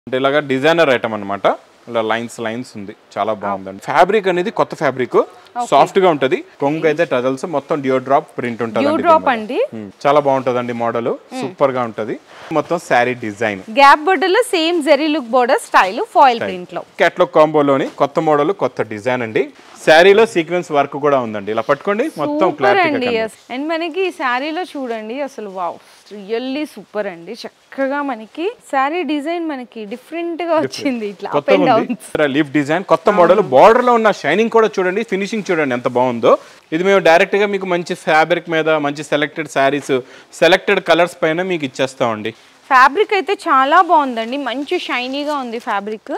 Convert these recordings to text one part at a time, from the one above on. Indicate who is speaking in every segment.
Speaker 1: అంటే ఇలాగా designer item అన్నమాట ఇలా లైన్స్ లైన్స్ ఉంది చాలా బాగుందండి ఫ్యాబ్రిక్ అనేది కొత్త ఫ్యాబ్రిక్ సాఫ్ట్ గా ఉంటది కొంగు అయితే టజల్స్ మొత్తం డియో డ్రాప్ ప్రింట్
Speaker 2: డ్యూ
Speaker 1: ఉంటుంది
Speaker 2: డ్రాప్ అండి
Speaker 1: చాలా బాగుంటదండి మోడల్ సూపర్ గా ఉంటది మొత్తం శారీ డిజైన్
Speaker 2: గ్యాప్ బోర్డర్ లో same zari look border style foil print లో
Speaker 1: క్యాట్లాగ్ కాంబోలోని కొత్త మోడల్ కొత్త డిజైన్ అండి శారీలో సీక్వెన్స్ వర్క్ కూడా ఉందండి ఇలా పట్టుకోండి మొత్తం
Speaker 2: సూపర్ అండి
Speaker 1: క్లారిటీ
Speaker 2: అండ్ మనకి ఈ శారీలో చూడండి అసలు వావ్ రియల్లీ సూపర్ అండి చక్కగా మనకి శారీ డిజైన్ మనకి డిఫరెంట్ గా వచ్చింది ఇట్లా అప్
Speaker 1: కొత్తగా
Speaker 2: అండ్ డౌన్
Speaker 1: ఉంది లీఫ్ డిజైన్ కొత్త మోడల్ బార్డర్ లో ఉన్న షైనింగ్ కూడా చూడండి ఫినిషింగ్ చూడండి ఎంత బాగుందో ఇది మేము డైరెక్ట్ గా మీకు మంచి ఫ్యాబ్రిక్ మీద మంచి సెలెక్టెడ్ శారీస్ సెలెక్టెడ్ కలర్స్ పైన మీకు ఇచ్చేస్తామండి
Speaker 2: ఫ్యాబ్రిక్ అయితే చాలా బాగుందండి మంచి షైనీగా ఉంది fabric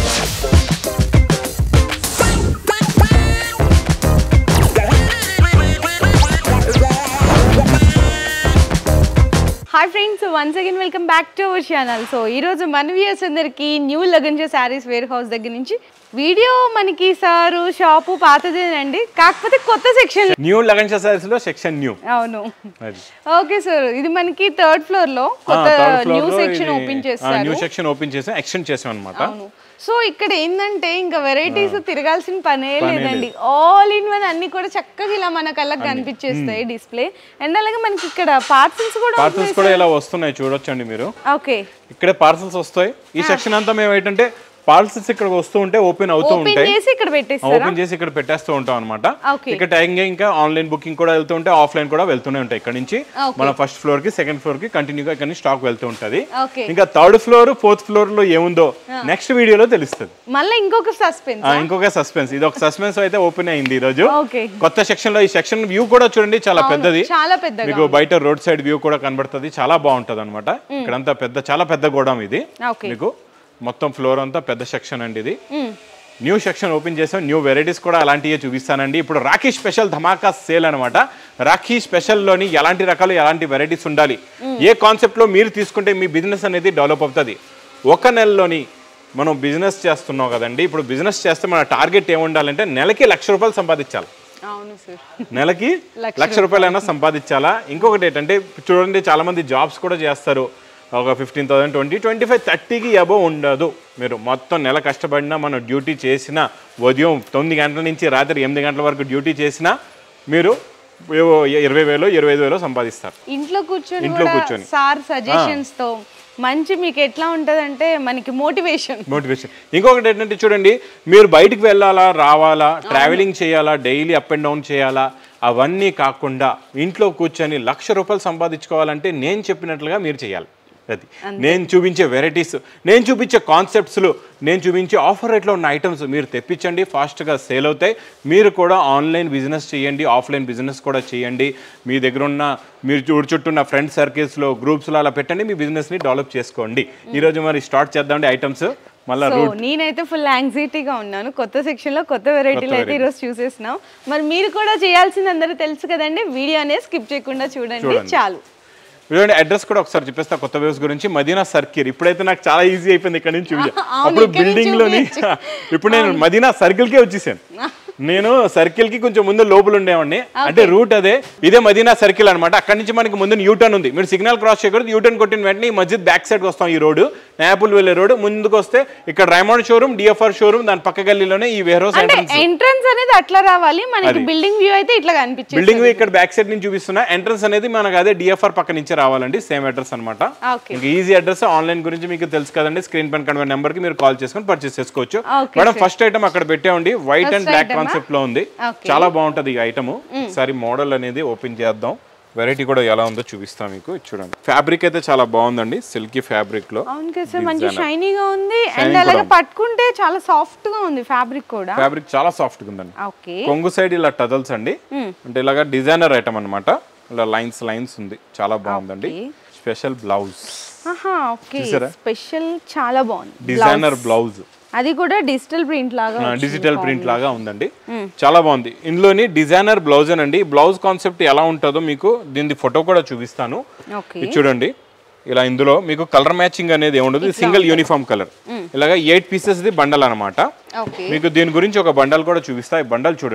Speaker 2: hi friends once again welcome back to our channel so ఈరోజు మన వ్యూయర్స్ అందరికి న్యూ లగంజ శారీస్ వేర్ హౌస్ దగ్గర నుంచి వీడియో మనకి సారు షాపు పాతదేనండి కాకపోతే కొత్త సెక్షన్
Speaker 1: న్యూ లగన్ శారీస్ లో సెక్షన్ న్యూ
Speaker 2: అవును
Speaker 1: అది
Speaker 2: ఓకే సార్ ఇది మనకి థర్డ్ ఫ్లోర్ లో కొత్త న్యూ సెక్షన్ ఓపెన్ చేస్తారు
Speaker 1: న్యూ సెక్షన్ ఓపెన్ చేసాం ఎక్స్టెండ్ చేసాం అనమాట
Speaker 2: అవును సో ఇక్కడ ఏంటంటే ఇంకా వెరైటీస్ తిరగాల్సిన పనే లేదండి ఆల్ ఇన్ వన్ అన్ని కూడా చక్కగా ఇలా మన కళ్ళకి కనిపించేస్తాయి డిస్ప్లే అండ్ అలాగే మనకి ఇక్కడ పార్సల్స్ కూడా
Speaker 1: పార్సల్స్ కూడా ఇలా వస్తున్నాయి చూడొచ్చండి మీరు
Speaker 2: ఓకే
Speaker 1: ఇక్కడే పార్సల్స్ వస్తాయి ఈ సెక్షన్ అంతా మేము ఏంటంటే పార్సల్స్ ఇక్కడ వస్తూ ఉంటే ఓపెన్ అవుతూ
Speaker 2: ఓపెన్
Speaker 1: ఉంటాయి
Speaker 2: చేసి ఇక్కడ పెట్టేస్తారా
Speaker 1: ఓపెన్ చేసి ఇక్కడ పెట్టేస్తూ ఉంటాం అనమాట
Speaker 2: Okay.
Speaker 1: ఇక్కడ టైం ఇంకా ఆన్లైన్ బుకింగ్ కూడా వెళ్తూ ఉంటాయి ఆఫ్లైన్ కూడా వెళ్తూనే ఉంటాయి ఇక్కడ నుంచి
Speaker 2: Okay.
Speaker 1: మన ఫస్ట్ ఫ్లోర్ కి సెకండ్ ఫ్లోర్ కి కంటిన్యూగా ఇక్కడ నుంచి స్టాక్ వెళ్తూ ఉంటది
Speaker 2: ఓకే
Speaker 1: ఇంకా థర్డ్ ఫ్లోర్ ఫోర్త్ ఫ్లోర్ లో ఏముందో నెక్స్ట్ వీడియోలో తెలుస్తుంది
Speaker 2: మళ్ళీ ఇంకొక సస్పెన్స్
Speaker 1: ఆ, ఇంకొక సస్పెన్స్ ఇది ఒక సస్పెన్స్ అయితే ఓపెన్ అయింది ఈ రోజు
Speaker 2: ఓకే
Speaker 1: కొత్త సెక్షన్ లో ఈ సెక్షన్ వ్యూ కూడా చూడండి చాలా పెద్దది
Speaker 2: చాలా పెద్దగా
Speaker 1: మీకు బయట రోడ్ సైడ్ వ్యూ కూడా కనబడుతుంది చాలా బాగుంటది అనమాట ఇక్కడంతా పెద్ద చాలా పెద్ద గోడౌన్ ఇది
Speaker 2: ఓకే
Speaker 1: మీకు మొత్తం ఫ్లోర్ అంతా పెద్ద సెక్షన్ అండి ఇది న్యూ సెక్షన్ ఓపెన్ చేసాం న్యూ వెరైటీస్ కూడా అలాంటివే చూపిస్తానండి ఇప్పుడు రాఖీ స్పెషల్ ధమాకా సేల్ అనమాట రాఖీ స్పెషల్లోని ఎలాంటి రకాలు ఎలాంటి వెరైటీస్ ఉండాలి ఏ కాన్సెప్ట్లో మీరు తీసుకుంటే మీ బిజినెస్ అనేది డెవలప్ అవుతుంది ఒక నెలలోని మనం బిజినెస్ చేస్తున్నాం కదండి ఇప్పుడు బిజినెస్ చేస్తే మన టార్గెట్ ఏముండాలంటే నెలకి లక్ష రూపాయలు సంపాదించాలి
Speaker 2: అవును సార్
Speaker 1: నెలకి లక్ష రూపాయలైనా సంపాదించాలా ఇంకొకటి ఏంటంటే చూడండి చాలా మంది జాబ్స్ కూడా చేస్తారు ఒక fifteen thousand twenty twenty five థర్టీకి అబవ్ ఉండదు మీరు మొత్తం నెల కష్టపడినా మనం డ్యూటీ చేసినా ఉదయం తొమ్మిది గంటల నుంచి రాత్రి ఎనిమిది గంటల వరకు డ్యూటీ చేసినా మీరు ఏవో ఇరవై వేలు ఇరవై ఐదు వేలు సంపాదిస్తారు
Speaker 2: ఇంట్లో కూర్చొని
Speaker 1: ఇంట్లో
Speaker 2: కూడా
Speaker 1: కూర్చొని.
Speaker 2: సార్ సజెషన్స్ తో మంచి మీకు ఎట్లా ఉంటదంటే మనకి మోటివేషన్
Speaker 1: మోటివేషన్ ఇంకొకటి ఏంటంటే చూడండి మీరు బయటికి వెళ్ళాలా రావాలా ట్రావెలింగ్ చేయాలా డైలీ అప్ అండ్ డౌన్ చేయాలా అవన్నీ కాకుండా ఇంట్లో కూర్చొని లక్ష రూపాయలు సంపాదించుకోవాలంటే నేను చెప్పినట్లుగా మీరు చేయాలి అది నేను చూపించే వెరైటీస్ నేను చూపించే కాన్సెప్ట్స్లు నేను చూపించే ఆఫర్ రేట్లో ఉన్న ఐటమ్స్ మీరు తెప్పించండి ఫాస్ట్గా సేల్ అవుతాయి మీరు కూడా ఆన్లైన్ బిజినెస్ చేయండి ఆఫ్లైన్ బిజినెస్ కూడా చేయండి మీ దగ్గర ఉన్న మీరు చూడు చుట్టూ ఉన్న ఫ్రెండ్ సర్కిల్స్లో గ్రూప్స్లో అలా పెట్టండి మీ బిజినెస్ని డెవలప్ చేసుకోండి ఈరోజు మరి స్టార్ట్ చేద్దామండి ఐటమ్స్ మళ్ళీ
Speaker 2: సో నేనైతే ఫుల్ యాంగ్జైటీగా ఉన్నాను కొత్త సెక్షన్ లో కొత్త వెరైటీలు అయితే ఈరోజు చూసేసినాం మరి మీరు కూడా చేయాల్సింది అందరూ తెలుసు కదండి వీడియో అనేది స్కిప్ చేయకుండా చూడండి చాలు
Speaker 1: చూడండి అడ్రస్ కూడా ఒకసారి చెప్పేస్తా కొత్త వేవ్స్ గురించి మదీనా సర్కిల్ ఇప్పుడైతే నాకు చాలా ఈజీ అయిపోయింది ఇక్కడ నుంచి చూపించ
Speaker 2: అవును,
Speaker 1: అప్పుడు
Speaker 2: ఇక్కడి నుంచి
Speaker 1: బిల్డింగ్ లోని ఇప్పుడు నేను మదీనా సర్కిల్ కే వచ్చేసాను నేను సర్కిల్ కి కొంచెం ముందు లోపల ఉండేవాడిని అంటే రూట్ అదే ఇదే మదీనా సర్కిల్ అన్నమాట అక్కడి నుంచి మనకి ముందు యూటర్న్ ఉంది మీరు సిగ్నల్ క్రాస్ చేయకూడదు యూటర్న్ కొట్టిన వెంటనే ఈ మస్జిద్ బ్యాక్ సైడ్ వస్తాం ఈ రోడ్డు నేపుల్ వెళ్ళే రోడ్డు ముందుకు వస్తే ఇక్కడ రైమండ్ షోరూమ్ డిఎఫ్ఆర్ షోరూమ్ దాని పక్క గల్లీలోనే ఈ వేర్ హౌస్
Speaker 2: అంటే ఎంట్రన్స్ అనేది అట్లా రావాలి మనకి బిల్డింగ్ వ్యూ అయితే ఇట్లా కనిపించేది
Speaker 1: బిల్డింగ్ ఇక్కడ బ్యాక్ సైడ్ నుంచి చూపిస్తున్నా ఎంట్రన్స్ అనేది మనకు అదే డిఎఫ్ఆర్ పక్క నుంచి రావాలండి సేమ్ అడ్రస్ అనమాట
Speaker 2: ఓకే
Speaker 1: ఇంకా ఈజీ అడ్రస్ ఆన్లైన్ గురించి మీకు తెలుసు కదండి స్క్రీన్ పైన కనబడే నెంబర్ కి మీరు కాల్ చేసుకొని పర్చేస్ చేసుకోవచ్చు
Speaker 2: Okay,
Speaker 1: మేడం ఫస్ట్ ఐటమ్ అక్కడ పెట్టామండి వైట్ అండ్ బ్లాక్ కాన్సెప్ట్ లో ఉంది
Speaker 2: Okay.
Speaker 1: చాలా బాగుంటది ఈ ఐటమ్ ఒకసారి మోడల్ అనేది ఓపెన్ చేద్దాం వెరైటీ కూడా ఎలా ఉందో చూపిస్తాం మీకు ఇది చూడండి ఫ్యాబ్రిక్ అయితే చాలా బాగుందండి సిల్కీ ఫ్యాబ్రిక్ లో
Speaker 2: అవును కదా సార్ మంచి షైనీగా ఉంది అండ్ అలాగే పట్టుకుంటే చాలా సాఫ్ట్ గా ఉంది ఫ్యాబ్రిక్ కూడా
Speaker 1: ఫ్యాబ్రిక్ చాలా సాఫ్ట్ గా ఉందండి
Speaker 2: ఓకే
Speaker 1: కొంగు సైడ్ ఇలా టజల్స్ అండి అంటే ఇలాగా డిజైనర్ ఐటమ్ అన్నమాట ఇలా లైన్స్ లైన్స్ ఉంది చాలా బాగుందండి స్పెషల్ బ్లౌజ్
Speaker 2: ఆహా ఓకే
Speaker 1: చూసారా?
Speaker 2: స్పెషల్ చాలా బాగుంది
Speaker 1: డిజైనర్ బ్లౌజ్
Speaker 2: అది కూడా డిజిటల్ ప్రింట్ లాగా
Speaker 1: డిజిటల్ ప్రింట్ లాగా ఉందండి చాలా బాగుంది ఇందులోని డిజైనర్ బ్లౌజ్ అండి బ్లౌజ్ కాన్సెప్ట్ ఎలా ఉంటుందో మీకు దీని ఫోటో కూడా చూపిస్తాను
Speaker 2: ఓకే
Speaker 1: ఇది చూడండి ఇలా ఇందులో మీకు కలర్ మ్యాచింగ్ అనేది ఏముండదు సింగిల్ యూనిఫామ్ కలర్ ఇలాగా ఎయిట్ పీసెస్ ది బండల్ అనమాట
Speaker 2: ఓకే
Speaker 1: మీకు దీని గురించి ఒక బండల్ కూడా చూపిస్తా ఈ బండల్ చూడండి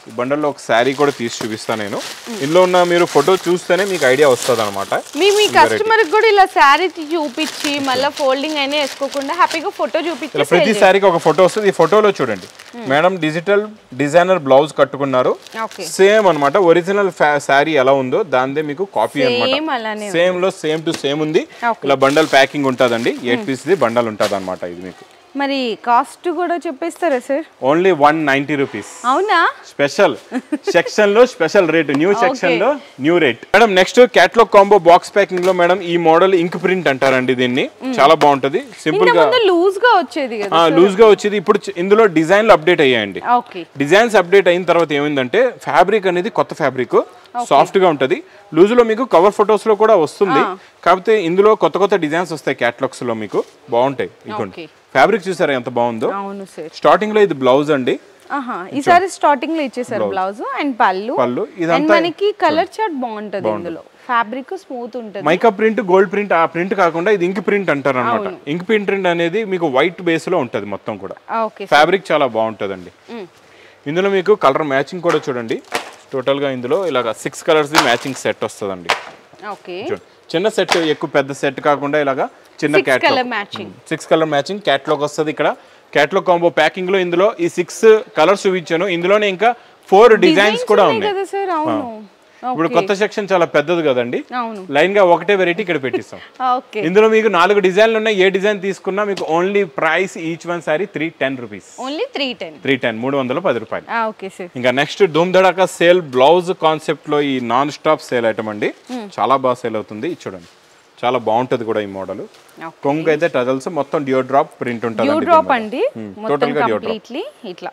Speaker 1: ఈ బండల్లో ఒక శారీ కూడా తీసి చూపిస్తాను నేను ఇందులో ఉన్న మీరు ఫోటో చూస్తేనే మీకు ఐడియా వస్తుంది అనమాట
Speaker 2: మీ మీ కస్టమర్ కూడా ఇలా శారీ చూపించి మళ్ళీ ఫోల్డింగ్ అయినా వేసుకోకుండా హ్యాపీగా ఫోటో
Speaker 1: ఇలా
Speaker 2: చూపించి
Speaker 1: ప్రతి శారీకి ఒక ఫోటో వస్తుంది ఈ ఫోటోలో చూడండి మేడం డిజిటల్ డిజైనర్ బ్లౌజ్ కట్టుకున్నారు
Speaker 2: ఓకే
Speaker 1: సేమ్ అన్నమాట ఒరిజినల్ శారీ ఎలా ఉందో దాందే మీకు కాపీ
Speaker 2: సేమ్
Speaker 1: అన్నమాట
Speaker 2: అలానే
Speaker 1: సేమ్ లో సేమ్ టు సేమ్ ఉంది
Speaker 2: Okay.
Speaker 1: ఇలా బండల్ ప్యాకింగ్ ఉంటుందండి ఎయిట్ పీస్ ది బండల్ ఉంటుంది అనమాట ఇది మీకు
Speaker 2: మరి కాస్ట్ కూడా చెప్పేస్తారా sir
Speaker 1: only one ninety rupees
Speaker 2: అవునా
Speaker 1: స్పెషల్ సెక్షన్ లో స్పెషల్ రేట్ న్యూ సెక్షన్ లో new rate madam next catalogue combo box packing లో మేడం ఈ మోడల్ ఇంక్ ప్రింట్ అంటారండి దీన్ని చాలా బాగుంటది సింపుల్
Speaker 2: ఇంత
Speaker 1: గా
Speaker 2: ముందు లూజ్ గా వచ్చేది కదా
Speaker 1: లూజ్ గా వచ్చేది ఇప్పుడు చ- ఇందులో డిజైన్లు అప్డేట్ అయ్యాయండి
Speaker 2: ఓకే
Speaker 1: డిజైన్స్ అప్డేట్ అయిన తర్వాత ఏమైందంటే ఫ్యాబ్రిక్ అనేది కొత్త ఫ్యాబ్రిక్ సాఫ్ట్ గా ఉంటది లూజ్ లో మీకు కవర్ ఫొటోస్ లో కూడా వస్తుంది కాకపోతే ఇందులో కొత్త కొత్త డిజైన్స్ వస్తాయి క్యాటలాగ్స్ లో మీకు బాగుంటాయి ఇదిగోండి
Speaker 2: Okay.
Speaker 1: ఫ్యాబ్రిక్ చూసారా ఎంత బాగుందో
Speaker 2: అవును సార్
Speaker 1: స్టార్టింగ్ లో ఇది బ్లౌజ్ అండి
Speaker 2: ఆహా ఈసారి స్టార్టింగ్ లో ఇచ్చేసారు బ్లౌజ్ అండ్ పళ్ళు
Speaker 1: పళ్ళు
Speaker 2: అండ్
Speaker 1: ఇదంతా
Speaker 2: మనకి కలర్ చార్ట్ బాగుంటది ఇందులో ఫ్యాబ్రిక్ స్మూత్ ఉంటది
Speaker 1: మైకా ప్రింట్ గోల్డ్ ప్రింట్ ఆ ప్రింట్ కాకుండా ఇది ఇంక్ ప్రింట్ అంటారు అనమాట ఇంక్ ప్రింట్ అనేది మీకు వైట్ బేస్ లో ఉంటది మొత్తం కూడా
Speaker 2: ఓకే
Speaker 1: ఫ్యాబ్రిక్ చాలా బాగుంటుందండి ఇందులో మీకు కలర్ మ్యాచింగ్ కూడా చూడండి టోటల్ గా ఇందులో ఇలాగ సిక్స్ కలర్స్ మ్యాచింగ్ సెట్ వస్తుందండి
Speaker 2: ఓకే
Speaker 1: చూడండి. చిన్న సెట్ ఎక్కువ పెద్ద సెట్ కాకుండా ఇలాగా చిన్న
Speaker 2: Six
Speaker 1: catalogue
Speaker 2: colour matching.
Speaker 1: Six colour matching catalogue వస్తుంది ఇక్కడ క్యాట్లాగ్ కాంబో ప్యాకింగ్ లో ఇందులో ఈ సిక్స్ కలర్స్ చూపించాను ఇందులోనే ఇంకా ఫోర్ డిజైన్స్ కూడా ఉన్నాయి
Speaker 2: కదా సార్ అవును
Speaker 1: ఇప్పుడు కొత్త సెక్షన్ చాలా పెద్దది కదండి
Speaker 2: అవును
Speaker 1: లైన్ గా ఒకటే వెరైటీ ఇక్కడ పెట్టిస్తాం
Speaker 2: ఓకే
Speaker 1: ఇందులో మీకు నాలుగు డిజైన్లు ఉన్నాయి ఏ డిజైన్ తీసుకున్నా మీకు only price each one sorry three ten rupees
Speaker 2: only three ten
Speaker 1: three ten మూడు వందల పది రూపాయలు
Speaker 2: ఓకే సార్
Speaker 1: ఇంకా నెక్స్ట్ ధూమ్ ధడాకా సేల్ బ్లౌజ్ కాన్సెప్ట్ లో ఈ నాన్ స్టాప్ సేల్ ఐటమ్ అండి చాలా బాగా సేల్ అవుతుంది ఇది చూడండి చాలా బాగుంటది కూడా ఈ మోడల్
Speaker 2: Okay.
Speaker 1: కొంగు అయితే టజల్స్ మొత్తం డియో డ్రాప్ ప్రింట్ ఉంటుంది
Speaker 2: డ్యూ డ్రాప్ అండి మొత్తం
Speaker 1: టోటల్ గా డియో డ్రాప్
Speaker 2: కంప్లీట్లీ ఇట్లా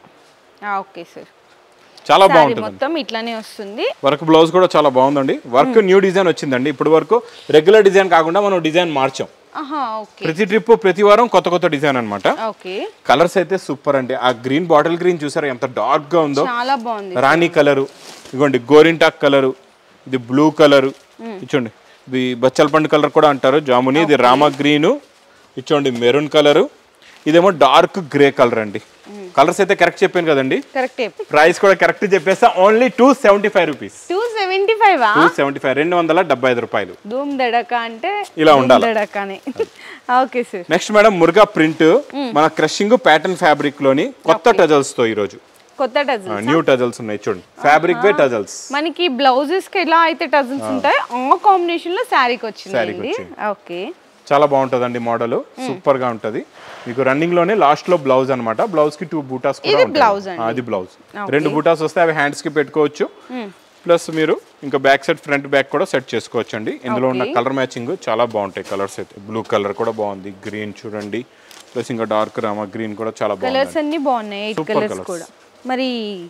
Speaker 2: ఓకే సార్
Speaker 1: చాలా
Speaker 2: సారీ
Speaker 1: బాగుంటుంది
Speaker 2: మొత్తం ఇట్లానే వస్తుంది
Speaker 1: వర్క్ బ్లౌజ్ కూడా చాలా బాగుందండి వర్క్ న్యూ డిజైన్ వచ్చిందండి ఇప్పుడు వరకు రెగ్యులర్ డిజైన్ కాకుండా మనం డిజైన్ మార్చాం
Speaker 2: ఆహా ఓకే
Speaker 1: ప్రతి ట్రిప్ ప్రతి వారం కొత్త కొత్త డిజైన్ అన్నమాట
Speaker 2: ఓకే
Speaker 1: కలర్స్ అయితే సూపర్ అండి ఆ గ్రీన్ బాటిల్ గ్రీన్ చూసారా ఎంత డార్క్ గా ఉందో
Speaker 2: చాలా బాగుంది
Speaker 1: రాణి కలరు ఇదిగోండి గోరింటాక్ కలరు ఇది బ్లూ కలరు ఇచ్చోండి ఇది బచ్చల పండు కలర్ కూడా అంటారు జాముని ఇది రామ గ్రీను ఇచ్చోండి మెరూన్ కలరు ఇదేమో డార్క్ గ్రే కలర్ అండి కలర్స్ అయితే కరెక్ట్ చెప్పాను కదండి
Speaker 2: కరెక్ట్
Speaker 1: ప్రైస్ కూడా కరెక్ట్ చెప్పేస్తా only two seventy five rupees
Speaker 2: two seventy five
Speaker 1: two seventy five రెండు వందల డెబ్బై ఐదు రూపాయలు
Speaker 2: ధూమ్ దడక అంటే
Speaker 1: ఇలా
Speaker 2: ధూమ్
Speaker 1: ఉండాలి.
Speaker 2: దడకనే okay sir
Speaker 1: next madam Muruga print మన క్రషింగ్ ప్యాటర్న్ ఫ్యాబ్రిక్ లోని కొత్త టజల్స్ తో ఈ రోజు
Speaker 2: కొత్త డజన్
Speaker 1: న్యూ టజల్స్ ఉన్నాయి చూడండి ఫ్యాబ్రిక్ వే టజల్స్
Speaker 2: మనకి బ్లౌజెస్ కి ఎలా అయితే టజన్స్ ఉంటాయో ఆ కాంబినేషన్ లో శారీకి వచ్చింది
Speaker 1: శారీకి
Speaker 2: ఇది
Speaker 1: వచ్చింది.
Speaker 2: ఓకే
Speaker 1: చాలా బాగుంటదండి మోడల్ సూపర్ గా ఉంటది మీకు రన్నింగ్ లోనే లాస్ట్ లో బ్లౌజ్ అన్నమాట బ్లౌజ్ కి టూ బూటాస్ కూడా
Speaker 2: ఇది
Speaker 1: ఉంటాయి.
Speaker 2: blouse అండి.
Speaker 1: ఆ, అది బ్లౌజ్ రెండు బూటాస్ వస్తే అవి హ్యాండ్స్ కి పెట్టుకోవచ్చు ప్లస్ మీరు ఇంకా బ్యాక్ సైడ్ ఫ్రంట్ బ్యాక్ కూడా సెట్ చేసుకోవచ్చు అండి ఇందులో ఉన్న కలర్ మ్యాచింగ్ చాలా బాగుంటాయి కలర్స్ అయితే బ్లూ కలర్ కూడా బాగుంది గ్రీన్ చూడండి ప్లస్ ఇంకా డార్క్ రామా గ్రీన్ కూడా చాలా బాగుంది
Speaker 2: కలర్స్ అన్ని బాగున్నాయి ఎయిట్
Speaker 1: Super
Speaker 2: కలర్స్
Speaker 1: colours.
Speaker 2: కూడా మరి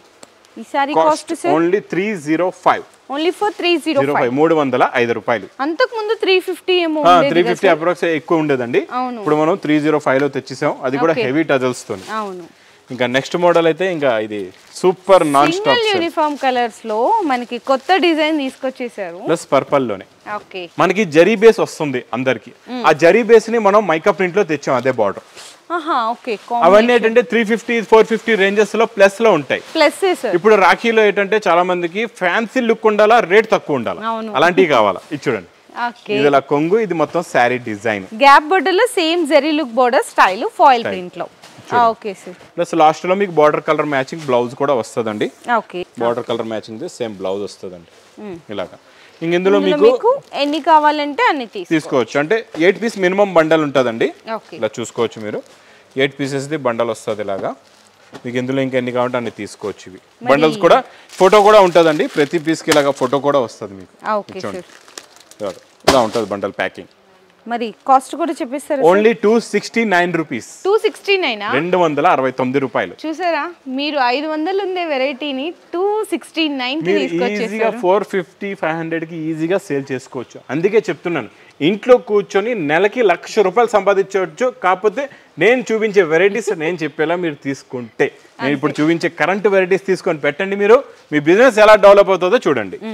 Speaker 2: ఈ sari
Speaker 1: cost
Speaker 2: cost sir
Speaker 1: only three zero five
Speaker 2: only for three zero
Speaker 1: zero five మూడు వందల ఐదు రూపాయలు
Speaker 2: అంతకు ముందు త్రీ ఫిఫ్టీ ఏమో
Speaker 1: త్రీ ఫిఫ్టీ అప్రాక్స్ ఎక్కువ ఉండేదండి
Speaker 2: అవును.
Speaker 1: ఇప్పుడు మనం త్రీ జీరో ఫైవ్ లో తెచ్చేసాం అది కూడా హెవీ టజల్స్ తోని
Speaker 2: అవును
Speaker 1: ఇంకా నెక్స్ట్ మోడల్ అయితే ఇంకా ఇది super non stop
Speaker 2: single uniform colours లో మనకి కొత్త డిజైన్ తీసుకొచ్చేసారు
Speaker 1: ప్లస్ పర్పల్ లోనే
Speaker 2: ఓకే
Speaker 1: మనకి జరీ బేస్ వస్తుంది అందరికి ఆ జరీ బేస్ ని మనం మైకా ప్రింట్ లో తెచ్చాం అదే బార్డర్
Speaker 2: ఆహా ఓకే
Speaker 1: అవన్నీ ఏంటంటే three fifty four fifty ranges లో ప్లస్ లో ఉంటాయి
Speaker 2: ప్లస్ సార్
Speaker 1: ఇప్పుడు రాఖీలో ఏంటంటే చాలా మందికి ఫ్యాన్సీ లుక్ ఉండాలా రేట్ తక్కువ ఉండాలా
Speaker 2: అవును.
Speaker 1: అలాంటివి కావాలా ఇది చూడండి
Speaker 2: ఓకే
Speaker 1: ఇది ఇలా కొంగు ఇది మొత్తం శారీ డిజైన్
Speaker 2: గ్యాప్ బోర్డర్ లో same zari look border style foil print లో ఓకే సార్
Speaker 1: ప్లస్ లాస్ట్ లో మీకు బార్డర్ కలర్ మ్యాచింగ్ బ్లౌజ్ కూడా వస్తుందండి
Speaker 2: okay
Speaker 1: border colour matching same blouse వస్తుందండి ఇలాగా ఇంక ఇందులో మీకు
Speaker 2: మీకు ఎన్ని కావాలంటే అన్ని తీసు
Speaker 1: తీసుకోవచ్చు అంటే ఎయిట్ పీస్ మినిమం బండల్ ఉంటుందండి
Speaker 2: ఓకే
Speaker 1: ఇలా చూసుకోవచ్చు మీరు ఎయిట్ పీసెస్ది బండల్ వస్తుంది ఇలాగా మీకు ఇందులో ఇంకా ఎన్ని కావాలంటే అన్ని తీసుకోవచ్చు ఇవి బండల్స్ కూడా ఫోటో కూడా ఉంటుందండి ప్రతి పీస్కి ఇలాగా ఫోటో కూడా వస్తుంది మీకు
Speaker 2: ఓకే సార్
Speaker 1: ఇలాగా. ఇలా ఉంటుంది బండల్ ప్యాకింగ్
Speaker 2: మరి కాస్ట్ కూడా చెప్పేస్తారు
Speaker 1: only two sixty nine rupees
Speaker 2: two sixty నైనా
Speaker 1: రెండు వందల అరవై తొమ్మిది రూపాయలు
Speaker 2: చూసారా మీరు ఐదు వందలు ఉండే వెరైటీని టూ సిక్స్టీ నైన్ కి
Speaker 1: మీరు ఈజీగా
Speaker 2: తీసుకొచ్చేసారు
Speaker 1: ఫోర్ ఫిఫ్టీ ఫైవ్ హండ్రెడ్కి ఈజీగా సేల్ చేసుకోవచ్చు అందుకే చెప్తున్నాను ఇంట్లో కూర్చొని నెలకి లక్ష రూపాయలు సంపాదించవచ్చు కాకపోతే నేను చూపించే వెరైటీస్ నేను చెప్పేలా మీరు తీసుకుంటే నేను ఇప్పుడు చూపించే కరెంట్ వెరైటీస్ తీసుకొని పెట్టండి మీరు మీ బిజినెస్ ఎలా డెవలప్ అవుతుందో చూడండి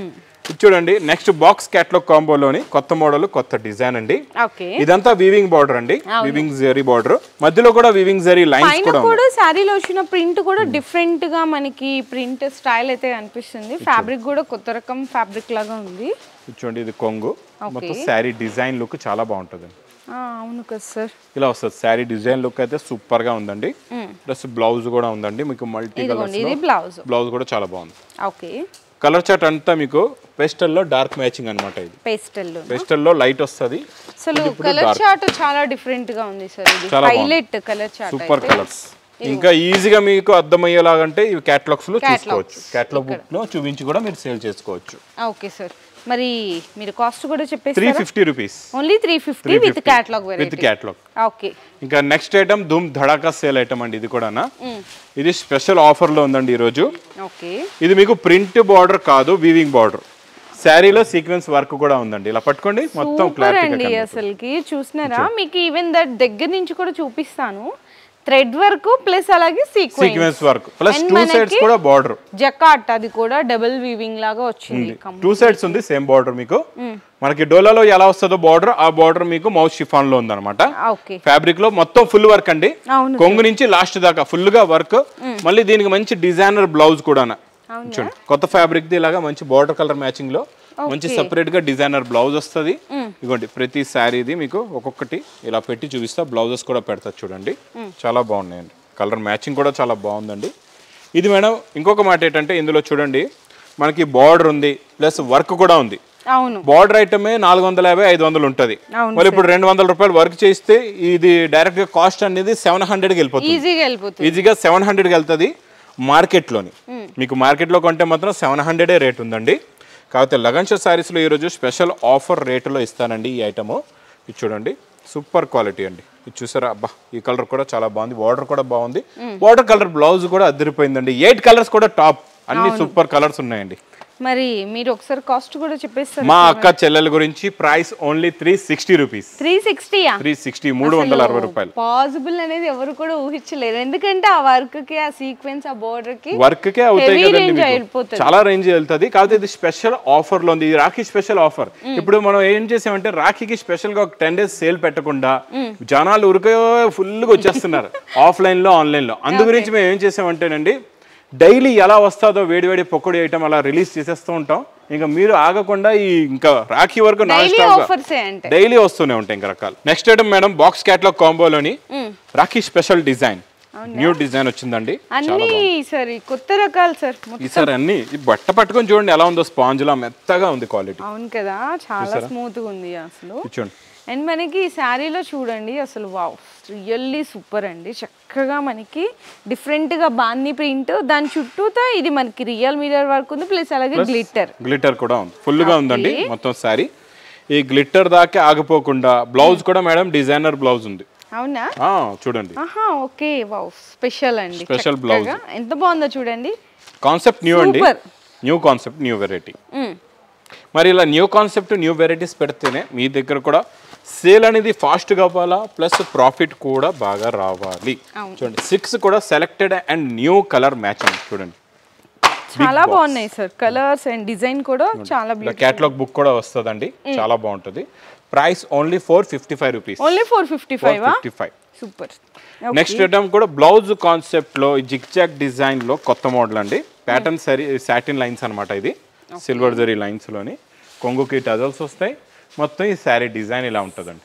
Speaker 1: ఇది చూడండి నెక్స్ట్ బాక్స్ క్యాట్లాగ్ కాంబోలోని కొత్త మోడల్ కొత్త డిజైన్ అండి
Speaker 2: ఓకే
Speaker 1: ఇదంతా వీవింగ్ బార్డర్ అండి వీవింగ్ జరీ బార్డర్ మధ్యలో కూడా వీవింగ్ జరీ లైన్స్
Speaker 2: పైన
Speaker 1: కూడా
Speaker 2: కూడా శారీలో వచ్చిన ప్రింట్ కూడా డిఫరెంట్ గా మనకి ప్రింట్ స్టైల్ అయితే అనిపిస్తుంది ఫ్యాబ్రిక్ కూడా కొత్త రకం ఫ్యాబ్రిక్ లాగా ఉంది
Speaker 1: ఇది చూడండి ఇది కొంగు మొత్తం శారీ డిజైన్ లుక్ చాలా బాగుంటుంది
Speaker 2: ఆ, అవును కదా సార్
Speaker 1: ఇలా వస్తుంది శారీ డిజైన్ లుక్ అయితే సూపర్ గా ఉందండి ప్లస్ బ్లౌజ్ కూడా ఉందండి మీకు మల్టీ
Speaker 2: ఇదిగోండి
Speaker 1: కలర్స్
Speaker 2: ఇది బ్లౌజ్
Speaker 1: బ్లౌజ్ కూడా చాలా బాగుంది
Speaker 2: ఓకే
Speaker 1: కలర్ చార్ట్ అంతా మీకు పేస్టల్లో డార్క్ మ్యాచింగ్ అన్నమాట ఇది
Speaker 2: పేస్టల్
Speaker 1: పేస్టల్లో లైట్ వస్తుంది
Speaker 2: అసలు కలర్ చార్ట్ చాలా డిఫరెంట్ గా ఉంది సార్ ఇది
Speaker 1: చాలా బాగుంది.
Speaker 2: Highlight colour chart
Speaker 1: super colours ఇంకా ఈజీగా మీకు అర్థమయ్యేలాగంటే ఇవి క్యాటలాగ్స్ లో
Speaker 2: Catalogs.
Speaker 1: చూసుకోవచ్చు క్యాటలాగ్ బుక్ లో చూపించి కూడా మీరు సేల్ చేసుకోవచ్చు
Speaker 2: ఓకే సార్ మరి మీరు కాస్ట్ కూడా
Speaker 1: త్రీ
Speaker 2: చెప్పేస్తారా
Speaker 1: fifty rupees
Speaker 2: only three fifty with catalogue
Speaker 1: with
Speaker 2: variety
Speaker 1: catalogue
Speaker 2: okay
Speaker 1: ఇంకా next item Dhoom Dhadaka sale item అండి ఇది కూడా ఇది స్పెషల్ ఆఫర్ లో ఉందండి ఈ రోజు
Speaker 2: ఓకే
Speaker 1: ఇది మీకు ప్రింట్ బార్డర్ కాదు వీవింగ్ బార్డర్ శారీలో సీక్వెన్స్ వర్క్ కూడా ఉందండి ఇలా పట్టుకోండి మొత్తం
Speaker 2: సూపర్ అండి
Speaker 1: క్లారిటీ
Speaker 2: అసలుకి చూసినారా మీకు ఈవెన్ దట్ దగ్గర నుంచి కూడా చూపిస్తాను థ్రెడ్ వర్క్ ప్లస్ అలాగే sequence
Speaker 1: sequence work plus
Speaker 2: And
Speaker 1: two sides
Speaker 2: మనకి-
Speaker 1: కూడా బార్డర్
Speaker 2: జకాట్ అది కూడా డబుల్ వీవింగ్ లాగా వచ్చింది కం-
Speaker 1: టూ సైడ్స్ ఉంది సేమ్ బార్డర్ మీకు మనకి డోలాలో ఎలా వస్తుందో బార్డర్ ఆ బార్డర్ మీకు మౌత్ షిఫాన్ లో ఉందన్నమాట
Speaker 2: ఓకే
Speaker 1: ఫ్యాబ్రిక్ లో మొత్తం ఫుల్ వర్క్ అండి
Speaker 2: అవును
Speaker 1: కొంగు నుంచి లాస్ట్ దాకా ఫుల్ గా వర్క్ మళ్ళీ దీనికి మంచి డిజైనర్ బ్లౌజ్ కూడా చూడండి కొత్త ఫ్యాబ్రిక్ ది ఇలాగా మంచి బార్డర్ కలర్ మ్యాచింగ్ లో మంచి సెపరేట్ గా డిజైనర్ బ్లౌజ్ వస్తుంది ఇదిగోండి ప్రతి శారీది మీకు ఒక్కొక్కటి ఇలా పెట్టి చూపిస్తా బ్లౌజెస్ కూడా పెడతా చూడండి చాలా బాగున్నాయండి కలర్ మ్యాచింగ్ కూడా చాలా బాగుందండి ఇది మేడం ఇంకొక మాట ఏంటంటే ఇందులో చూడండి మనకి బార్డర్ ఉంది ప్లస్ వర్క్ కూడా ఉంది
Speaker 2: అవును
Speaker 1: బార్డర్ ఐటమే నాలుగు వందల యాభై ఐదు వందలు ఉంటుంది
Speaker 2: అవును
Speaker 1: మరి ఇప్పుడు రెండు వందల రూపాయలు వర్క్ చేస్తే ఇది డైరెక్ట్ గా కాస్ట్ అనేది సెవెన్ హండ్రెడ్కి వెళ్ళిపోతుంది
Speaker 2: ఈజీగా వెళ్ళిపోతుంది
Speaker 1: ఈజీగా సెవెన్ హండ్రెడ్కి వెళ్తుంది మార్కెట్లోని మీకు మార్కెట్లో కొంటే మాత్రం సెవెన్ హండ్రెడే రేట్ ఉందండి కాకపోతే లగన్ షో శారీస్లో ఈరోజు స్పెషల్ ఆఫర్ రేటులో ఇస్తానండి ఈ ఐటము ఇది చూడండి సూపర్ క్వాలిటీ అండి ఇది చూసారా అబ్బా ఈ కలర్ కూడా చాలా బాగుంది బార్డర్ కూడా బాగుంది బార్డర్ కలర్ బ్లౌజ్ కూడా అదిరిపోయిందండి ఎయిట్ కలర్స్ కూడా టాప్ అన్ని సూపర్ కలర్స్ ఉన్నాయండి
Speaker 2: మరి మీరు ఒకసారి కాస్ట్ కూడా చెప్పేస్తారు
Speaker 1: మా అక్క చెల్లెల గురించి price only three sixty rupees
Speaker 2: three సిక్స్టీయా
Speaker 1: త్రీ సిక్స్టీ మూడు వందల అరవై రూపాయలు
Speaker 2: పాసిబుల్ అనేది ఎవరు కూడా ఊహించలేరు ఎందుకంటే ఆ వర్క్ కి ఆ సీక్వెన్స్ ఆ బోర్డర్ కి
Speaker 1: వర్క్ కే అవుతాయి
Speaker 2: Heavy
Speaker 1: కదండి
Speaker 2: range
Speaker 1: మీకు.
Speaker 2: అయిపోతుంది.
Speaker 1: చాలా రేంజ్ వెళ్తుంది కాకపోతే ఇది స్పెషల్ ఆఫర్ లో ఉంది ఇది రాఖీ స్పెషల్ ఆఫర్ ఇప్పుడు మనం ఏం చేసామంటే రాఖీకి స్పెషల్ గా ఒక టెన్ డేస్ సేల్ పెట్టకుండా జనాలు ఉరికే ఫుల్ గా వచ్చేస్తున్నారు ఆఫ్లైన్ లో ఆన్లైన్ లో అందు గురించి మేము ఏం చేసామంటేనండి డైలీ ఎలా వస్తుందో వేడి వేడి పొక్కడి ఐటమ్ అలా రిలీజ్ చేసేస్తూ ఉంటాం ఇంకా మీరు ఆగకుండా ఈ ఇంకా రాఖీ వరకు నాన్
Speaker 2: డైలీ
Speaker 1: స్టాప్
Speaker 2: ఆఫర్స్ అంటే
Speaker 1: డైలీ వస్తూనే ఉంటాయి ఇంకా రకాలు next item madam box catalogue కాంబోలోని Rakhi special design new design వచ్చిందండి
Speaker 2: అన్ని సరే కొత్త రకాలు సార్
Speaker 1: ఈసారి అన్ని ఈ బట్ట పట్టుకొని చూడండి ఎలా ఉందో స్పాంజ్ లా మెత్తగా ఉంది క్వాలిటీ
Speaker 2: అవును కదా చాలా స్మూత్ గా ఉంది అసలు
Speaker 1: చూడండి
Speaker 2: అండ్ మనకి ఈ శారీలో చూడండి అసలు వావ్ రియల్లీ సూపర్ అండి చక్కగా మనకి డిఫరెంట్ గా బాంది ప్రింట్ దాని చుట్టూతో ఇది మనకి రియల్ మిరర్ వర్క్ ఉంది ప్లస్ అలాగే గ్లిట్టర్
Speaker 1: గ్లిటర్ కూడా ఉంది ఫుల్ గా ఉందండి మొత్తం శారీ ఈ గ్లిటర్ దాకా ఆగిపోకుండా బ్లౌజ్ కూడా మేడం డిజైనర్ బ్లౌజ్ ఉంది
Speaker 2: అవునా
Speaker 1: ఆ చూడండి
Speaker 2: ఆహా ఓకే వావ్ స్పెషల్ అండి
Speaker 1: Special blouse.
Speaker 2: చక్కగా. ఎంత బాగుందో చూడండి
Speaker 1: కాన్సెప్ట్ న్యూ అండి
Speaker 2: Super.
Speaker 1: New concept new variety
Speaker 2: మ్మ్.
Speaker 1: మరి ఇలా న్యూ కాన్సెప్ట్ న్యూ వెరైటీస్ పెడితేనే మీ దగ్గర కూడా సేల్ అనేది ఫాస్ట్ కావాలా ప్లస్ ప్రాఫిట్ కూడా బాగా రావాలి చూడండి సిక్స్ కూడా selected and new colour matching చూడండి
Speaker 2: చాలా బాగున్నాయి సార్ కలర్స్ అండ్ డిజైన్ కూడా చాలా
Speaker 1: ఇలా క్యాటలాగ్ బుక్ కూడా వస్తుందండి చాలా బాగుంటుంది price only four fifty five rupees
Speaker 2: only four fifty five
Speaker 1: fifty five
Speaker 2: super
Speaker 1: next item కూడా బ్లౌజ్ కాన్సెప్ట్ లో జిగ్ జాగ్ డిజైన్ లో కొత్త మోడల్ అండి ప్యాటర్న్ సరి సాటిన్ లైన్స్ అన్నమాట ఇది సిల్వర్ జరీ లైన్స్ లోని కొంగుకి టజల్స్ వస్తాయి మొత్తం ఈ శారీ డిజైన్ ఇలా ఉంటుందండి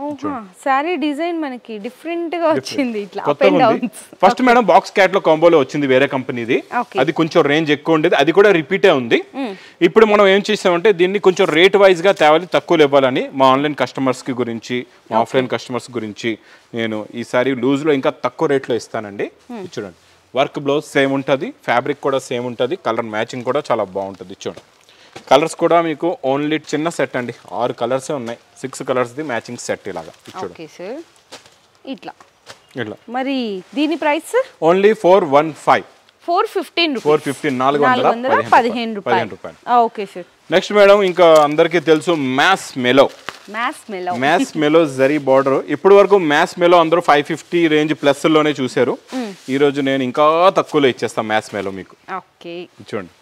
Speaker 2: శారీ డిజైన్ మనకి డిఫరెంట్ గా వచ్చింది ఇట్లా అప్
Speaker 1: కొత్తగా
Speaker 2: అండ్
Speaker 1: ఉంది
Speaker 2: downs
Speaker 1: first madam box catalogue కాంబోలో వచ్చింది వేరే కంపెనీది
Speaker 2: Okay.
Speaker 1: అది కొంచెం రేంజ్ ఎక్కువ ఉండేది అది కూడా రిపీటే ఉంది ఇప్పుడు మనం ఏం చేసామంటే దీన్ని కొంచెం రేట్ వైజ్ గా తేవాలి తక్కువ ఇవ్వాలని మా ఆన్లైన్ కస్టమర్స్ కి గురించి మా ఆఫ్లైన్ కస్టమర్స్ గురించి నేను ఈసారి లూజ్ లో ఇంకా తక్కువ రేట్లో ఇస్తానండి ఇది చూడండి వర్క్ బ్లౌజ్ సేమ్ ఉంటుంది ఫ్యాబ్రిక్ కూడా సేమ్ ఉంటుంది కలర్ మ్యాచింగ్ కూడా చాలా బాగుంటుంది చూడండి కలర్స్ కూడా మీకు ఓన్లీ చిన్న సెట్ అండి ఆరు కలర్సే ఉన్నాయి సిక్స్ కలర్స్ది మ్యాచింగ్ సెట్ ఇలాగా ఇది చూడండి
Speaker 2: ఓకే సార్ ఇట్లా
Speaker 1: ఇట్లా
Speaker 2: మరి దీని price sir
Speaker 1: only four one five
Speaker 2: four fifteen
Speaker 1: four fifteen నాలుగు వందల
Speaker 2: నాలుగు వందల పదిహేను
Speaker 1: పదిహేను
Speaker 2: రూపాయలు
Speaker 1: రూపాయలు
Speaker 2: ఓకే సార్
Speaker 1: నెక్స్ట్ మేడం ఇంకా అందరికీ తెలుసు మ్యాస్ మెలో
Speaker 2: మ్యాథ్స్ మెలో
Speaker 1: మ్యాస్ మెలో జరీ బార్డర్ ఇప్పటి వరకు మ్యాస్ మెలో అందరూ ఫైవ్ ఫిఫ్టీ రేంజ్ ప్లస్ లోనే చూశారు ఈ రోజు నేను ఇంకా తక్కువలో ఇచ్చేస్తాను మ్యాస్ మెలో మీకు
Speaker 2: ఓకే
Speaker 1: చూడండి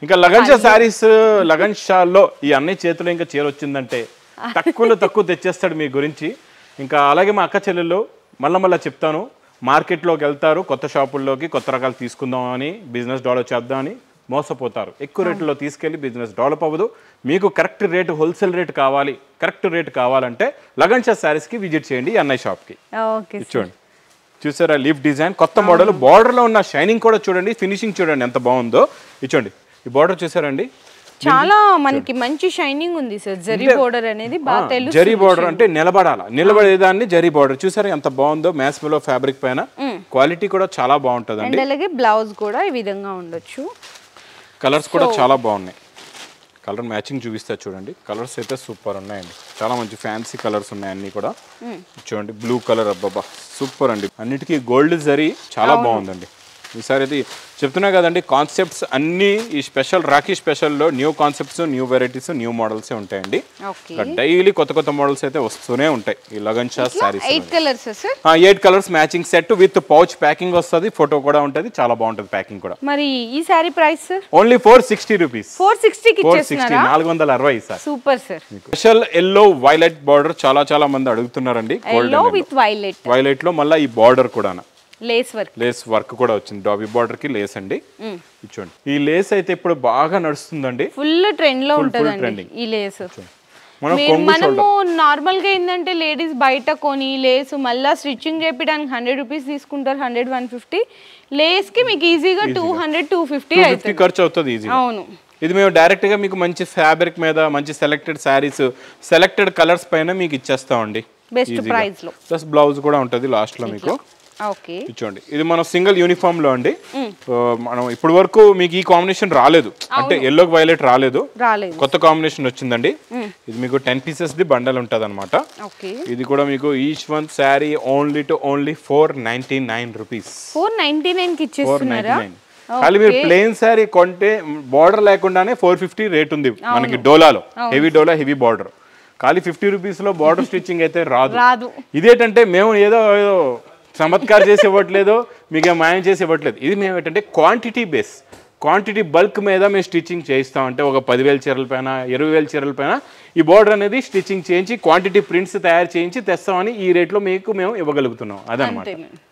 Speaker 1: ఇంకా లగన్ షా శారీస్ లగన్ షాల్లో ఈ అన్నయ్య చేతిలో ఇంకా చీర వచ్చిందంటే తక్కువలో తక్కువ తెచ్చేస్తాడు మీ గురించి ఇంకా అలాగే మా అక్క చెల్లెళ్ళు మళ్ళా మళ్ళీ చెప్తాను మార్కెట్లోకి వెళ్తారు కొత్త షాపుల్లోకి కొత్త రకాలు తీసుకుందాం అని బిజినెస్ డెవలప్ చేద్దామని మోసపోతారు ఎక్కువ రేట్లో తీసుకెళ్ళి బిజినెస్ డెవలప్ అవ్వదు మీకు కరెక్ట్ రేటు హోల్సేల్ రేట్ కావాలి కరెక్ట్ రేట్ కావాలంటే లగన్ షా శారీస్కి విజిట్ చేయండి ఈ అన్నయ్య షాప్కి
Speaker 2: ఓకే
Speaker 1: ఇది చూడండి చూసారా లీఫ్ డిజైన్ కొత్త మోడల్ బార్డర్ లో ఉన్న షైనింగ్ కూడా చూడండి ఫినిషింగ్ చూడండి ఎంత బాగుందో ఇచ్చోండి ఈ బార్డర్ చూసారండి
Speaker 2: చాలా మనకి మంచి షైనింగ్ ఉంది సార్ జరీ బోర్డర్ అనేది బాగా తెలుసు
Speaker 1: జరీ బార్డర్ అంటే నిలబడాల నిలబడేదాన్ని జరీ బార్డర్ చూసారా ఎంత బాగుందో మ్యాస్మిలో ఫ్యాబ్రిక్ పైన క్వాలిటీ కూడా చాలా బాగుంటుందండి
Speaker 2: అండ్ అలాగే బ్లౌజ్ కూడా ఈ విధంగా ఉండొచ్చు
Speaker 1: కలర్స్ కూడా చాలా బాగున్నాయి కలర్ మ్యాచింగ్ చూపిస్తా చూడండి కలర్స్ అయితే సూపర్ ఉన్నాయండి చాలా మంచి ఫ్యాన్సీ కలర్స్ ఉన్నాయి అన్ని కూడా చూడండి బ్లూ కలర్ అబ్బాబా సూపర్ అండి అన్నిటికీ గోల్డ్ జరీ చాలా బాగుందండి ఈసారి అయితే చెప్తున్నా కదండి కాన్సెప్ట్స్ అన్ని ఈ స్పెషల్ రాఖీ స్పెషల్లో new concepts new varieties new మోడల్సే ఉంటాయండి
Speaker 2: ఓకే
Speaker 1: డైలీ కొత్త కొత్త మోడల్స్ అయితే వస్తూనే ఉంటాయి ఈ Lagan Shah sarees
Speaker 2: eight colours sir
Speaker 1: eight colours matching set with pouch packing వస్తుంది ఫోటో కూడా ఉంటుంది చాలా బాగుంటుంది ప్యాకింగ్ కూడా
Speaker 2: మరి ఈ sari price sir
Speaker 1: only four sixty rupees
Speaker 2: four సిక్స్టీకి
Speaker 1: ఫోర్ సిక్స్టీ
Speaker 2: ఇచ్చేస్తున్నారా
Speaker 1: నాలుగు వందల అరవై sir
Speaker 2: super sir
Speaker 1: special yellow violet border చాలా చాలా మంది అడుగుతున్నారండి
Speaker 2: ఎల్లో విత్ వైలెట్
Speaker 1: వైలెట్ లో మళ్ళీ ఈ బార్డర్ కూడా
Speaker 2: లేస్ వర్క్
Speaker 1: లేస్ వర్క్ కూడా వచ్చింది డాబీ బార్డర్ కి లేస్ అండి ఇచ్చోండి ఈ లేస్ అయితే ఇప్పుడు బాగా నడుస్తుందండి
Speaker 2: ఫుల్ ట్రెండ్ లో
Speaker 1: full
Speaker 2: ఉంటుందండి
Speaker 1: trending.
Speaker 2: ఈ లేస్
Speaker 1: మనం
Speaker 2: మీరు
Speaker 1: కొంగు
Speaker 2: మనము నార్మల్ గా ఏంటంటే లేడీస్ బయట కొని లేస్ మళ్ళీ స్టిచ్చింగ్ చేపించడానికి హండ్రెడ్ రూపీస్ తీసుకుంటారు హండ్రెడ్ వన్ ఫిఫ్టీ లేస్ కి మీకు ఈజీగా two hundred two fifty
Speaker 1: fifty
Speaker 2: అవుతుంది
Speaker 1: ఖర్చు అవుతుంది ఈజీ
Speaker 2: అవును
Speaker 1: ఇది మేము డైరెక్ట్ గా మీకు మంచి ఫ్యాబ్రిక్ మీద మంచి సెలెక్టెడ్ శారీస్ సెలెక్టెడ్ కలర్స్ పైన మీకు ఇచ్చేస్తామండి
Speaker 2: బెస్ట్ ప్రైస్ లో
Speaker 1: ప్లస్ బ్లౌజ్ కూడా ఉంటుంది లాస్ట్ లో మీకు
Speaker 2: ఓకే
Speaker 1: ఇచ్చోండి ఇది మనం సింగిల్ యూనిఫామ్ లో అండి ఆ, మనం ఇప్పటి వరకు మీకు ఈ కాంబినేషన్ రాలేదు అంటే ఎల్లో వైలెట్ రాలేదు
Speaker 2: రాలేదు
Speaker 1: కొత్త కాంబినేషన్ వచ్చిందండి ఇది మీకు టెన్ పీసెస్ ది బండల్ ఉంటుంది అనమాట
Speaker 2: ఓకే
Speaker 1: ఇది కూడా మీకు each one sari only two only four ninety nine rupees
Speaker 2: four ninety nine కి
Speaker 1: ఫోర్ నైన్టీ
Speaker 2: ఇచ్చేస్తున్నారా
Speaker 1: నైన్ ఖాళీ మీరు ప్లెయిన్ శారీ కొంటే బార్డర్ లేకుండానే ఫోర్ ఫిఫ్టీ రేట్ ఉంది మనకి డోలాలో హెవీ డోలా హెవీ బార్డర్ ఖాళీ ఫిఫ్టీ రూపీస్ లో బార్డర్ స్టిచ్చింగ్ అయితే రాదు
Speaker 2: రాదు
Speaker 1: ఇదేంటంటే మేము ఏదో ఏదో చమత్కారం చేసి ఇవ్వట్లేదు మీకు ఏం మాయం చేసి ఇవ్వట్లేదు ఇది మేము ఏంటంటే క్వాంటిటీ బేస్ క్వాంటిటీ బల్క్ మీద మేము స్టిచ్చింగ్ చేయిస్తాం అంటే ఒక పదివేల చీరల పైన ఇరవై వేల చీరల పైన ఈ బోర్డర్ అనేది స్టిచ్చింగ్ చేయించి క్వాంటిటీ ప్రింట్స్ తయారు చేయించి తెస్తామని ఈ రేట్లో మీకు మేము ఇవ్వగలుగుతున్నాం అదనమాట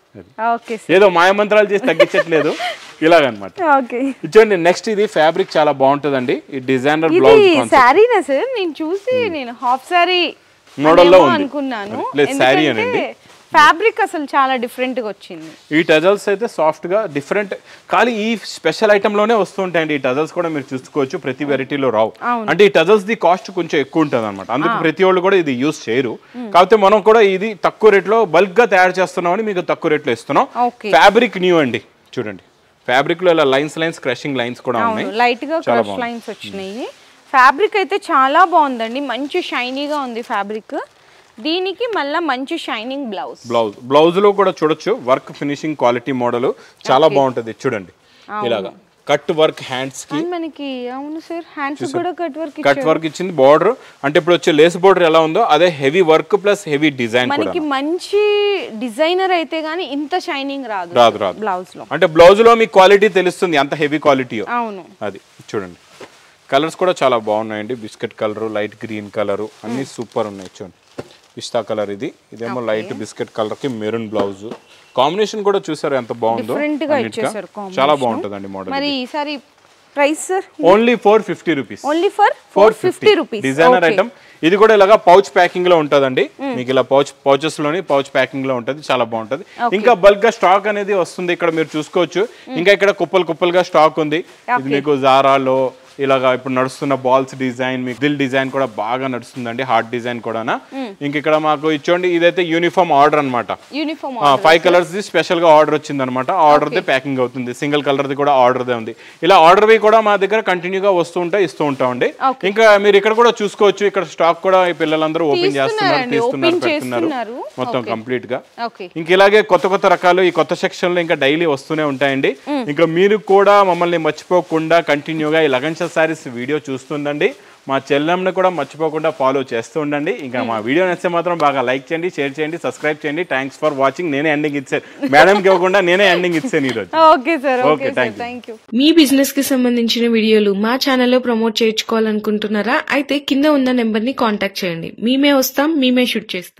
Speaker 2: ఓకే
Speaker 1: ఏదో మాయమంత్రాలు చేసి తగ్గించట్లేదు ఇలాగనమాట
Speaker 2: ఓకే
Speaker 1: ఇచ్చండి నెక్స్ట్ ఇది ఫ్యాబ్రిక్ చాలా బాగుంటుందండి ఈ డిజైనర్
Speaker 2: ఇది
Speaker 1: బ్లౌజ్
Speaker 2: శారీనా సార్ నేను చూసి నేను హాఫ్ శారీ
Speaker 1: మోడల్లో ఉంది.
Speaker 2: అనుకున్నాను
Speaker 1: లేదు, శారీ అనండి.
Speaker 2: ఫ్యాబ్రిక్ అసలు చాలా డిఫరెంట్ గా వచ్చింది
Speaker 1: ఈ టజల్స్ అయితే సాఫ్ట్ గా డిఫరెంట్ కానీ ఈ స్పెషల్ ఐటమ్ లోనే వస్తుంటాయండి ఈ టజల్స్ కూడా మీరు చూసుకోవచ్చు ప్రతి వెరైటీలో రావు అంటే ఈ టజల్స్ ది కాస్ట్ కొంచెం ఎక్కువ ఉంటుంది అనమాట అందుకు ప్రతి వాళ్ళు కూడా ఇది యూస్ చేయరు కాకపోతే మనం కూడా ఇది తక్కువ రేట్లో బల్క్ గా తయారు చేస్తున్నామని మీకు తక్కువ రేట్లో ఇస్తున్నాం
Speaker 2: ఓకే
Speaker 1: ఫ్యాబ్రిక్ న్యూ అండి చూడండి ఫ్యాబ్రిక్ లో ఇలా లైన్స్ లైన్స్ క్రషింగ్ లైన్స్ కూడా ఉన్నాయి
Speaker 2: అవును లైట్ గా
Speaker 1: చాలా
Speaker 2: క్రష్ లైన్స్ వచ్చినాయి ఫ్యాబ్రిక్ అయితే చాలా బాగుందండి మంచి షైనీగా ఉంది ఫ్యాబ్రిక్ దీనికి మళ్ళీ మంచి షైనింగ్ బ్లౌజ్
Speaker 1: బ్లౌజ్ బ్లౌజ్ లో కూడా చూడొచ్చు వర్క్ ఫినిషింగ్ క్వాలిటీ మోడల్ చాలా బాగుంటది చూడండి ఇలాగా కట్ వర్క్ హ్యాండ్స్ కి
Speaker 2: అండ్ మనకి అవును సార్ హ్యాండ్స్ కూడా కట్ వర్క్
Speaker 1: కట్ వర్క్ ఇచ్చింది బార్డర్ అంటే ఇప్పుడు వచ్చే లేస్ బార్డర్ ఎలా ఉందో అదే heavy work plus heavy design కూడా
Speaker 2: మనకి మంచి డిజైనర్ అయితే గానీ ఇంత షైనింగ్ రాదు
Speaker 1: రాదు రాదు
Speaker 2: బ్లౌజ్ లో
Speaker 1: అంటే బ్లౌజ్ లో మీకు క్వాలిటీ తెలుస్తుంది ఎంత హెవీ క్వాలిటీ
Speaker 2: అవును
Speaker 1: అది చూడండి కలర్స్ కూడా చాలా బాగున్నాయండి biscuit colour light green colour అన్ని సూపర్ ఉన్నాయి చూడండి పిస్తా కలర్ ఇది ఇదేమో లైట్ బిస్కెట్ కలర్ కి మెరూన్ బ్లౌజ్ కాంబినేషన్ కూడా చూసారు ఎంత బాగుందో
Speaker 2: డిఫరెంట్ గా
Speaker 1: అన్నిటిగా.
Speaker 2: ఇచ్చేసారు
Speaker 1: చాలా బాగుంటుందండి మోడల్
Speaker 2: మరి ఈసారి price sir
Speaker 1: only four fifty rupees
Speaker 2: only for
Speaker 1: four
Speaker 2: four
Speaker 1: fifty
Speaker 2: fifty rupees
Speaker 1: designer item ఇది కూడా ఇలాగా పౌచ్ ప్యాకింగ్ లో ఉంటదండి మీకు ఇలా పౌచ్ పౌచెస్ లోని పౌచ్ ప్యాకింగ్ లో ఉంటది చాలా బాగుంటది ఇంకా బల్క్ గా స్టాక్ అనేది వస్తుంది ఇక్కడ మీరు చూసుకోవచ్చు ఇంకా ఇక్కడ కుప్పలు కుప్పలుగా స్టాక్ ఉంది ఇది మీకు జారాలో ఇలాగా ఇప్పుడు నడుస్తున్న బాల్స్ డిజైన్ మీకు దిల్ డిజైన్ కూడా బాగా నడుస్తుందండి హార్ట్ డిజైన్ కూడా ఇంక ఇక్కడ మాకు ఇచ్చోండి ఇదైతే యూనిఫామ్ ఆర్డర్ అన్నమాట
Speaker 2: యూనిఫామ్
Speaker 1: ఫైవ్ కలర్స్ ది స్పెషల్ గా ఆర్డర్ వచ్చింది అనమాట ఆర్డర్ ది ప్యాకింగ్ అవుతుంది సింగిల్ కలర్ ది కూడా ఆర్డర్ దే ఉంది ఇలా ఆర్డర్ వి కూడా మా దగ్గర కంటిన్యూగా వస్తూ ఉంటాయి ఇస్తూ ఉంటామండి ఇంకా మీరు ఇక్కడ కూడా చూసుకోవచ్చు ఇక్కడ స్టాక్ కూడా ఈ పిల్లలందరూ ఓపెన్ చేస్తున్నారు
Speaker 2: తీస్తున్నారండి,
Speaker 1: తీస్తున్నారు
Speaker 2: open
Speaker 1: పెడుతున్నారు
Speaker 2: చేస్తున్నారు.
Speaker 1: మొత్తం కంప్లీట్ గా
Speaker 2: ఓకే
Speaker 1: ఇంక ఇలాగే కొత్త కొత్త రకాలు ఈ కొత్త సెక్షన్ లో ఇంకా డైలీ వస్తూనే ఉంటాయండి ఇంకా మీరు కూడా మమ్మల్ని మర్చిపోకుండా కంటిన్యూగా ఈ లగన్ సారీస్ వీడియో చూస్తుండండి మా చెల్లెమ్మని కూడా మర్చిపోకుండా ఫాలో చేస్తూ ఉండండి ఇంకా మా వీడియో నచ్చితే మాత్రం బాగా లైక్ చేయండి షేర్ చేయండి సబ్స్క్రైబ్ చేయండి థ్యాంక్స్ ఫర్ వాచింగ్ నేనే ఎండింగ్ ఇచ్చాను మేడంకి ఇవ్వకుండా నేనే ఎండింగ్ ఇచ్చాను ఈరోజు
Speaker 2: okay sir
Speaker 1: Okay,
Speaker 2: okay sir
Speaker 1: thank you.
Speaker 2: Thank you
Speaker 3: మీ బిజినెస్ కి సంబంధించిన వీడియోలు మా ఛానల్లో ప్రమోట్ చేయించుకోవాలనుకుంటున్నారా అయితే కింద ఉన్న నెంబర్ ని కాంటాక్ట్ చేయండి మేమే వస్తాం మేమే షూట్ చేస్తాం